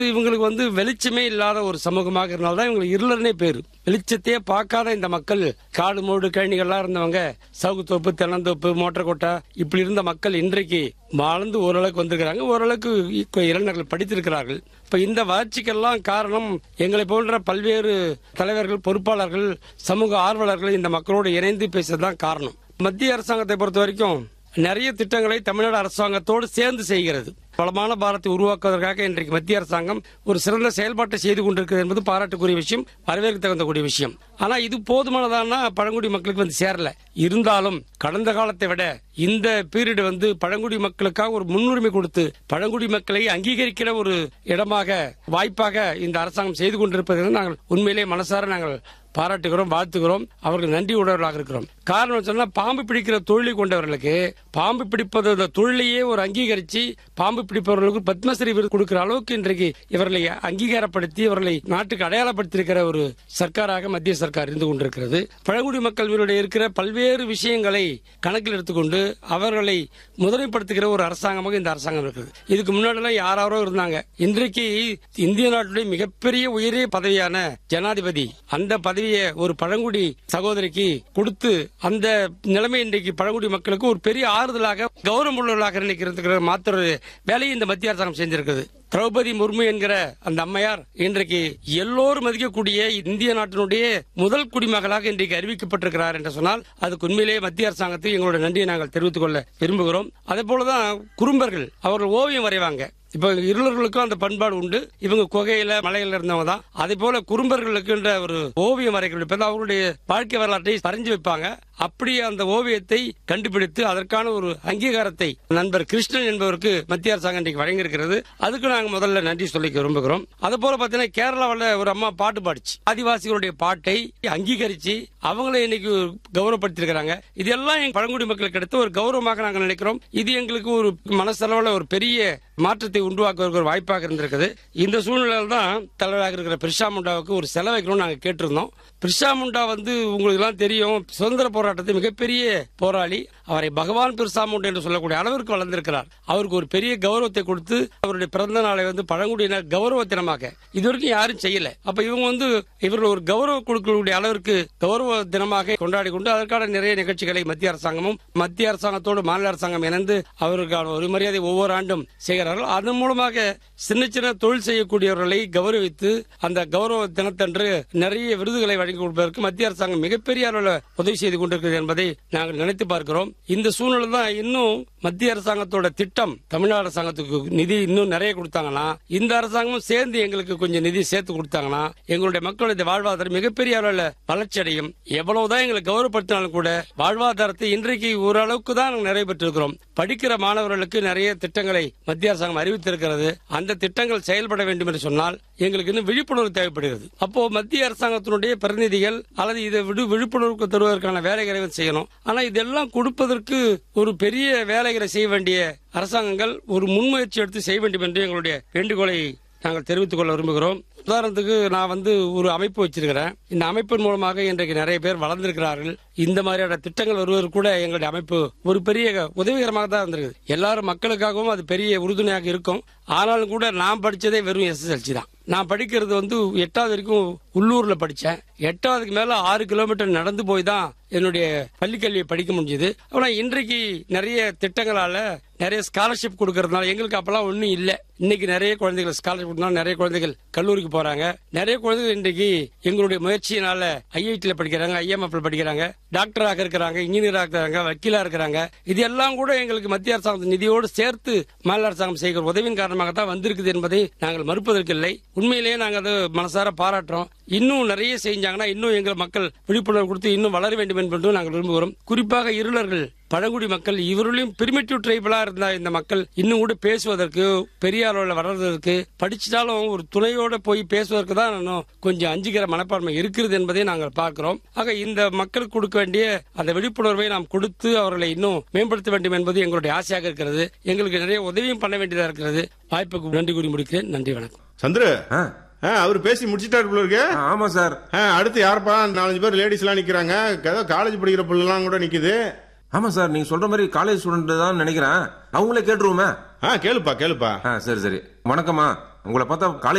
இவங்களுக்கு வந்து வெளிச்சமே இல்லாத ஒரு சமூகமாக இருந்தால்தான் இவங்களுக்கு இருளர்னே பேரு வெளிச்சத்தையே பார்க்காத இந்த மக்கள் காடு மூடு கழனிகள்லாம் இருந்தவங்க சவுக்குத்தோப்பு தென்னந்தோப்பு மோட்டர் கொட்டா இப்படி இருந்த மக்கள் இன்றைக்கு வாழ்ந்து ஓரளவுக்கு வந்திருக்கிறாங்க ஓரளவுக்கு இப்ப இளைஞர்கள் படித்திருக்கிறார்கள் இப்ப இந்த வளர்ச்சிக்கெல்லாம் காரணம் எங்களை போன்ற பல்வேறு தலைவர்கள் பொறுப்பாளர்கள் சமூக ஆர்வலர்கள் இந்த மக்களோடு இணைந்து பேசுறதுதான் காரணம் மத்திய அரசாங்கத்தை பொறுத்த வரைக்கும் நிறைய திட்டங்களை தமிழ்நாடு அரசாங்கத்தோடு சேர்ந்து செய்கிறது வளமான பாரத்தை உருவாக்குவதற்காக இன்றைக்கு மத்திய அரசாங்கம் ஒரு சிறந்த செயல்பாட்டை செய்து கொண்டிருக்கிறது என்பது பாராட்டுக்குரிய விஷயம் வரவேற்க தகுந்தக்கூடிய விஷயம் ஆனா இது போதுமானதானா பழங்குடி மக்களுக்கு வந்து சேரல இருந்தாலும் கடந்த காலத்தை விட இந்த பீரியட் வந்து பழங்குடி மக்களுக்காக ஒரு முன்னுரிமை கொடுத்து பழங்குடி மக்களை அங்கீகரிக்கிற ஒரு இடமாக வாய்ப்பாக இந்த அரசாங்கம் செய்து கொண்டிருப்பதை நாங்கள் உண்மையிலே மனசார நாங்கள் பாராட்டுகிறோம் வாழ்த்துகிறோம் அவர்கள் நன்றி உடையவர்களாக இருக்கிறோம் காரணம் சொன்னா பாம்பு பிடிக்கிற தொழிலை கொண்டவர்களுக்கு பாம்பு பிடிப்பது அந்த தொழிலையே ஒரு அங்கீகரிச்சு பாம்பு பிடிப்பவர்களுக்கு பத்மஸ்ரீ விருது கொடுக்கிற அளவுக்கு இன்றைக்கு இவர்களை அங்கீகாரப்படுத்தி இவர்களை நாட்டுக்கு அடையாளப்படுத்தியிருக்கிற ஒரு சர்க்காராக மத்திய சர்க்கார் இருந்து கொண்டிருக்கிறது பழங்குடி மக்கள் இவருடைய இருக்கிற பல்வேறு விஷயங்களை கணக்கில் எடுத்துக்கொண்டு அவர்களை முதன்மைப்படுத்துகிற ஒரு அரசாங்கமாக இந்த அரசாங்கம் இருக்குது இதுக்கு முன்னாடி யாராரோ இருந்தாங்க இன்றைக்கு இந்திய நாட்டுடைய மிகப்பெரிய உயரிய பதவியான ஜனாதிபதி அந்த பதவியை ஒரு பழங்குடி சகோதரிக்கு கொடுத்து அந்த நிலைமை இன்றைக்கு பழங்குடி மக்களுக்கு ஒரு பெரிய ஆறுதலாக கௌரவம் உள்ளவர்களாக நினைக்கிறதுக்கு மாத்திர வேலையை இந்த மத்திய அரசாங்கம் செஞ்சிருக்குது திரௌபதி முர்மு என்கிற அந்த அம்மையார் இன்றைக்கு எல்லோரும் மதிக்கக்கூடிய இந்திய நாட்டினுடைய முதல் குடிமகளாக இன்றைக்கு அறிவிக்கப்பட்டிருக்கிறார் என்று சொன்னால் அதுக்கு உண்மையிலேயே மத்திய அரசாங்கத்துக்கு எங்களுடைய நன்றியை நாங்கள் தெரிவித்துக் கொள்ள விரும்புகிறோம் அதே போலதான் குறும்பர்கள் அவர்கள் ஓவியம் வரைவாங்க இப்ப இருளர்களுக்கும் அந்த பண்பாடு உண்டு இவங்க குகையில மலையில இருந்தவங்க தான் அதே போல குறும்பர்களுக்குன்ற ஒரு ஓவியம் வரைக்கிற அவருடைய வாழ்க்கை வரலாற்றை வரைஞ்சு வைப்பாங்க அப்படி அந்த ஓவியத்தை கண்டுபிடித்து அதற்கான ஒரு அங்கீகாரத்தை நண்பர் கிருஷ்ணன் என்பவருக்கு மத்திய அரசாங்கம் இன்றைக்கு வழங்கியிருக்கிறது அதுக்கு நாங்க முதல்ல நன்றி சொல்லிக்க விரும்புகிறோம் அது போல பாத்தீங்கன்னா கேரளாவில் ஒரு அம்மா பாட்டு பாடிச்சு ஆதிவாசிகளுடைய பாட்டை அங்கீகரிச்சு அவங்கள இன்னைக்கு கௌரவப்படுத்திருக்கிறாங்க இதெல்லாம் எங்க பழங்குடி மக்களுக்கு கிடைத்த ஒரு கௌரவமாக நாங்கள் நினைக்கிறோம் இது எங்களுக்கு ஒரு மனசளவில் ஒரு பெரிய மாற்றத்தை உருவாக்குவதற்கு ஒரு வாய்ப்பாக இருந்திருக்குது இந்த சூழ்நிலையில் தான் தலைவராக இருக்கிற பிரிஷா முண்டாவுக்கு ஒரு செலவு வைக்கணும்னு நாங்கள் கேட்டிருந்தோம் பிரிஷா முண்டா வந்து உங்களுக்கு எல்லாம் தெரியும் சுதந்திர போராட்டத்தை மிகப்பெரிய போராளி அவரை பகவான் பிர்சா முண்டா என்று சொல்லக்கூடிய அளவிற்கு வளர்ந்திருக்கிறார் அவருக்கு ஒரு பெரிய கௌரவத்தை கொடுத்து அவருடைய பிறந்த நாளை வந்து பழங்குடியினர் கௌரவ தினமாக இதுவரைக்கும் யாரும் செய்யல அப்ப இவங்க வந்து இவர்கள் ஒரு கௌரவம் கொடுக்கக்கூடிய அளவிற்கு கௌரவ தினமாக கொண்டாடி கொண்டு அதற்கான நிறைய நிகழ்ச்சிகளை மத்திய அரசாங்கமும் மத்திய அரசாங்கத்தோடு மாநில அரசாங்கம் இணைந்து அவருக்கான ஒரு மரியாதை ஒவ்வொரு ஆண்டும் செய்கிறார்கள் அதன் மூலமாக சின்ன சின்ன தொழில் செய்யக்கூடியவர்களை கௌரவித்து அந்த கௌரவ தினத்தன்று நிறைய விருதுகளை வழங்கி கொடுப்பதற்கு மத்திய அரசாங்கம் மிகப்பெரிய அளவில் உதவி செய்து கொண்டிருக்கிறது என்பதை நாங்கள் நினைத்து பார்க்கிறோம் இந்த சூழ்நிலை தான் இன்னும் மத்திய அரசாங்கத்தோட திட்டம் தமிழ்நாடு அரசாங்கத்துக்கு நிதி இன்னும் நிறைய கொடுத்தாங்கன்னா இந்த அரசாங்கமும் சேர்ந்து எங்களுக்கு கொஞ்சம் நிதி சேர்த்து கொடுத்தாங்கன்னா எங்களுடைய மக்களுடைய வாழ்வாதாரம் மிகப்பெரிய அளவில் வளர்ச்சி அடையும் எவ்வளவுதான் எங்களை கௌரவப்படுத்தினாலும் கூட வாழ்வாதாரத்தை இன்றைக்கு ஓரளவுக்கு தான் நாங்கள் நிறைவு பெற்றிருக்கிறோம் படிக்கிற மாணவர்களுக்கு நிறைய திட்டங்களை மத்திய அரசாங்கம் அறிவித்திருக்கிறது அந்த திட்டங்கள் செயல்பட வேண்டும் என்று சொன்னால் எங்களுக்கு இன்னும் விழிப்புணர்வு தேவைப்படுகிறது அப்போ மத்திய அரசாங்கத்தினுடைய பிரதிநிதிகள் அல்லது இதை விடு விழிப்புணர்வு தருவதற்கான வேலைகளை செய்யணும் ஆனா இதெல்லாம் கொடுப்பதற்கு ஒரு பெரிய வேலைகளை செய்ய வேண்டிய அரசாங்கங்கள் ஒரு முன்முயற்சி எடுத்து செய்ய வேண்டும் என்று எங்களுடைய வேண்டுகோளை நாங்கள் தெரிவித்துக் கொள்ள விரும்புகிறோம் உதாரணத்துக்கு நான் வந்து ஒரு அமைப்பு வச்சிருக்கிறேன் இந்த அமைப்பின் மூலமாக இன்றைக்கு நிறைய பேர் வளர்ந்திருக்கிறார்கள் இந்த மாதிரியான திட்டங்கள் வருவதற்கு கூட எங்களுடைய அமைப்பு ஒரு பெரிய உதவிகரமாக தான் இருந்திருக்கு எல்லாரும் மக்களுக்காகவும் அது பெரிய உறுதுணையாக இருக்கும் ஆனாலும் கூட நான் படிச்சதே வெறும் எஸ்எஸ்எல்சி தான் நான் படிக்கிறது வந்து எட்டாவது வரைக்கும் உள்ளூர்ல படிச்சேன் எட்டாவதுக்கு மேல ஆறு கிலோமீட்டர் நடந்து போய் தான் என்னுடைய பள்ளிக்கல்வியை படிக்க முடிஞ்சது ஆனா இன்றைக்கு நிறைய திட்டங்களால நிறைய ஸ்காலர்ஷிப் கொடுக்கறதுனால எங்களுக்கு அப்பெல்லாம் ஒண்ணும் இல்ல இன்னைக்கு நிறைய குழந்தைகள் ஸ்காலர்ஷிப் நிறைய குழந்தைகள் கல்லூரிக்கு போறாங்க நிறைய குழந்தைகள் இன்றைக்கு எங்களுடைய முயற்சியினால ஐஐடியில் படிக்கிறாங்க ஐஎம்எஃப்ல படிக்கிறாங்க டாக்டராக இருக்கிறாங்க இன்ஜினியராக இருக்கிறாங்க வக்கீலா இருக்கிறாங்க இது எல்லாம் கூட எங்களுக்கு மத்திய அரசாங்க நிதியோடு சேர்த்து மாநில அரசாங்கம் செய்கிற உதவியின் காரணமாக தான் வந்திருக்குது என்பதை நாங்கள் மறுப்பதற்கில்லை உண்மையிலேயே நாங்கள் அதை மனசார பாராட்டுறோம் இன்னும் நிறைய செஞ்சாங்கன்னா இன்னும் எங்கள் மக்கள் விழிப்புணர்வு கொடுத்து இன்னும் வளர வேண்டும் என்பது நாங்கள் விரும்புகிறோம் குறிப்பாக இருளர்கள் பழங்குடி மக்கள் இவர்களையும் பிரிமிட்டிவ் ட்ரைபலா இருந்த இந்த மக்கள் இன்னும் கூட பேசுவதற்கு பெரிய அளவில் வளர்றதற்கு படிச்சிட்டாலும் ஒரு துணையோட போய் பேசுவதற்கு தான் இன்னும் கொஞ்சம் அஞ்சுகிற மனப்பான்மை இருக்கிறது என்பதை நாங்கள் பார்க்கிறோம் ஆக இந்த மக்களுக்கு கொடுக்க வேண்டிய அந்த விழிப்புணர்வை நாம் கொடுத்து அவர்களை இன்னும் மேம்படுத்த வேண்டும் என்பது எங்களுடைய ஆசையாக இருக்கிறது எங்களுக்கு நிறைய உதவியும் பண்ண வேண்டியதா இருக்கிறது வாய்ப்புக்கு நன்றி கூறி முடிக்கிறேன் நன்றி வணக்கம் சந்திர ஆ, அவர் பேசி முடிச்சிட்டாரு போல இருக்கு ஆ, ஆமா சார் ஆ, அடுத்து யாருப்பா நாலஞ்சு பேர் லேடிஸ் எல்லாம் நிக்கிறாங்க ஏதோ காலேஜ் படிக்கிற பிள்ளைலாம் கூட நிக்குது ஆமா சார் நீங்க சொல்ற மாதிரி காலேஜ் ஸ்டூடெண்ட் தான் நினைக்கிறேன் அவங்களே கேட்டுருவோமே ஆ கேளுப்பா கேளுப்பா ஆ சரி சரி வணக்கம்மா உங்களை பார்த்தா காலேஜ்